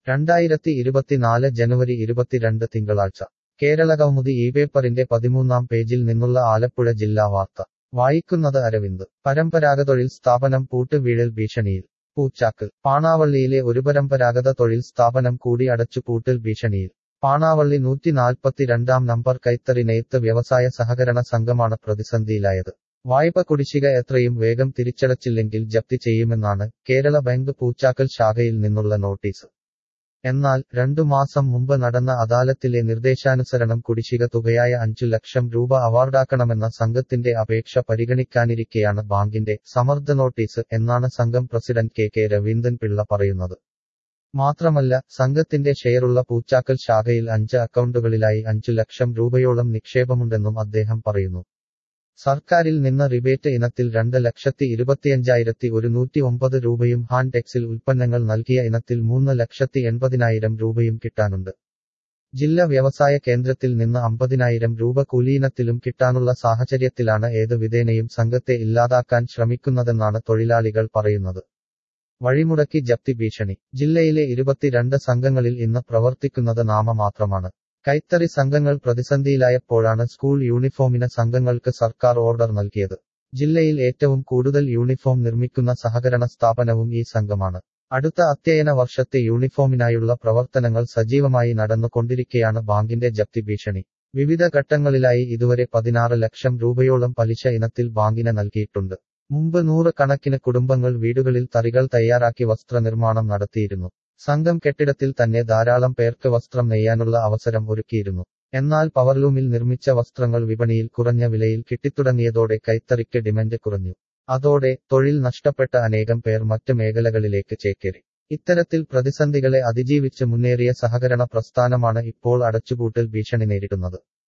രണ്ടായിരത്തി ഇരുപത്തിനാല് ജനുവരി ഇരുപത്തിരണ്ട് തിങ്കളാഴ്ച കേരള കൗമുദി ഈ പേപ്പറിന്റെ പതിമൂന്നാം പേജിൽ നിന്നുള്ള ആലപ്പുഴ ജില്ലാ വാർത്ത വായിക്കുന്നത് അരവിന്ദ് പരമ്പരാഗത തൊഴിൽ സ്ഥാപനം പൂട്ടുവീഴൽ ഭീഷണിയിൽ പൂച്ചാക്ക് പാണാവള്ളിയിലെ ഒരു പരമ്പരാഗത തൊഴിൽ സ്ഥാപനം കൂടി അടച്ചു പൂട്ടൽ ഭീഷണിയിൽ പാണാവള്ളി നൂറ്റി നാൽപ്പത്തിരണ്ടാം നമ്പർ കൈത്തറി നെയ്ത്ത് വ്യവസായ സഹകരണ സംഘമാണ് പ്രതിസന്ധിയിലായത് വായ്പ കുടിശ്ശിക എത്രയും വേഗം തിരിച്ചടച്ചില്ലെങ്കിൽ ജപ്തി ചെയ്യുമെന്നാണ് കേരള ബാങ്ക് പൂച്ചാക്കൽ ശാഖയിൽ നിന്നുള്ള നോട്ടീസ് എന്നാൽ രണ്ടു മാസം മുമ്പ് നടന്ന അദാലത്തിലെ നിർദ്ദേശാനുസരണം കുടിശ്ശിക തുകയായ അഞ്ചു ലക്ഷം രൂപ അവാർഡാക്കണമെന്ന സംഘത്തിന്റെ അപേക്ഷ പരിഗണിക്കാനിരിക്കെയാണ് ബാങ്കിന്റെ സമ്മർദ്ദ നോട്ടീസ് എന്നാണ് സംഘം president K K Raveendran Pillai പറയുന്നത് മാത്രമല്ല സംഘത്തിന്റെ ഷെയറുള്ള പൂച്ചാക്കൽ ശാഖയിൽ അഞ്ച് അക്കൗണ്ടുകളിലായി അഞ്ചു ലക്ഷം രൂപയോളം നിക്ഷേപമുണ്ടെന്നും അദ്ദേഹം പറയുന്നു സർക്കാരിൽ നിന്ന് റിബേറ്റ് ഇനത്തിൽ രണ്ട് ലക്ഷത്തി ഇരുപത്തിയഞ്ചായിരത്തി ഒരുന്നൂറ്റി ഒമ്പത് രൂപയും ഹാൻടെക്സിൽ ഉൽപ്പന്നങ്ങൾ നൽകിയ ഇനത്തിൽ മൂന്ന് ലക്ഷത്തി എൺപതിനായിരം രൂപയും കിട്ടാനുണ്ട് ജില്ലാ വ്യവസായ കേന്ദ്രത്തിൽ നിന്ന് അമ്പതിനായിരം രൂപ കൂലിയിനത്തിലും കിട്ടാനുള്ള സാഹചര്യത്തിലാണ് ഏത് വിധേനയും സംഘത്തെ ഇല്ലാതാക്കാൻ ശ്രമിക്കുന്നതെന്നാണ് തൊഴിലാളികൾ പറയുന്നത് വഴിമുടക്കി ജപ്തി ഭീഷണി ജില്ലയിലെ ഇരുപത്തിരണ്ട് സംഘങ്ങളിൽ ഇന്ന് പ്രവർത്തിക്കുന്നത് നാമമാത്രമാണ് കൈത്തറി സംഘങ്ങൾ പ്രതിസന്ധിയിലായപ്പോഴാണ് സ്കൂൾ യൂണിഫോമിന് സംഘങ്ങൾക്ക് സർക്കാർ ഓർഡർ നൽകിയത് ജില്ലയിൽ ഏറ്റവും കൂടുതൽ യൂണിഫോം നിർമ്മിക്കുന്ന സഹകരണ സ്ഥാപനവും ഈ സംഘമാണ് അടുത്ത അധ്യയന വർഷത്തെ യൂണിഫോമിനായുള്ള പ്രവർത്തനങ്ങൾ സജീവമായി നടന്നുകൊണ്ടിരിക്കെയാണ് ബാങ്കിന്റെ ജപ്തി ഭീഷണി വിവിധ ഘട്ടങ്ങളിലായി ഇതുവരെ പതിനാറ് ലക്ഷം രൂപയോളം പലിശ ഇനത്തിൽ ബാങ്കിന് നൽകിയിട്ടുണ്ട് മുമ്പ് നൂറ് കണക്കിന് കുടുംബങ്ങൾ വീടുകളിൽ തറികൾ തയ്യാറാക്കി വസ്ത്രനിർമ്മാണം നടത്തിയിരുന്നു സംഘം കെട്ടിടത്തിൽ തന്നെ ധാരാളം പേർക്ക് വസ്ത്രം നെയ്യാനുള്ള അവസരം ഒരുക്കിയിരുന്നു എന്നാൽ പവർലൂമിൽ നിർമ്മിച്ച വസ്ത്രങ്ങൾ വിപണിയിൽ കുറഞ്ഞ വിലയിൽ കിട്ടിത്തുടങ്ങിയതോടെ കൈത്തറിക്ക് ഡിമാൻഡ് കുറഞ്ഞു അതോടെ തൊഴിൽ നഷ്ടപ്പെട്ട അനേകം പേർ മറ്റ് മേഖലകളിലേക്ക് ചേക്കേറി ഇത്തരത്തിൽ പ്രതിസന്ധികളെ അതിജീവിച്ച് മുന്നേറിയ സഹകരണ പ്രസ്ഥാനമാണ് ഇപ്പോൾ അടച്ചുപൂട്ടൽ ഭീഷണി നേരിടുന്നത്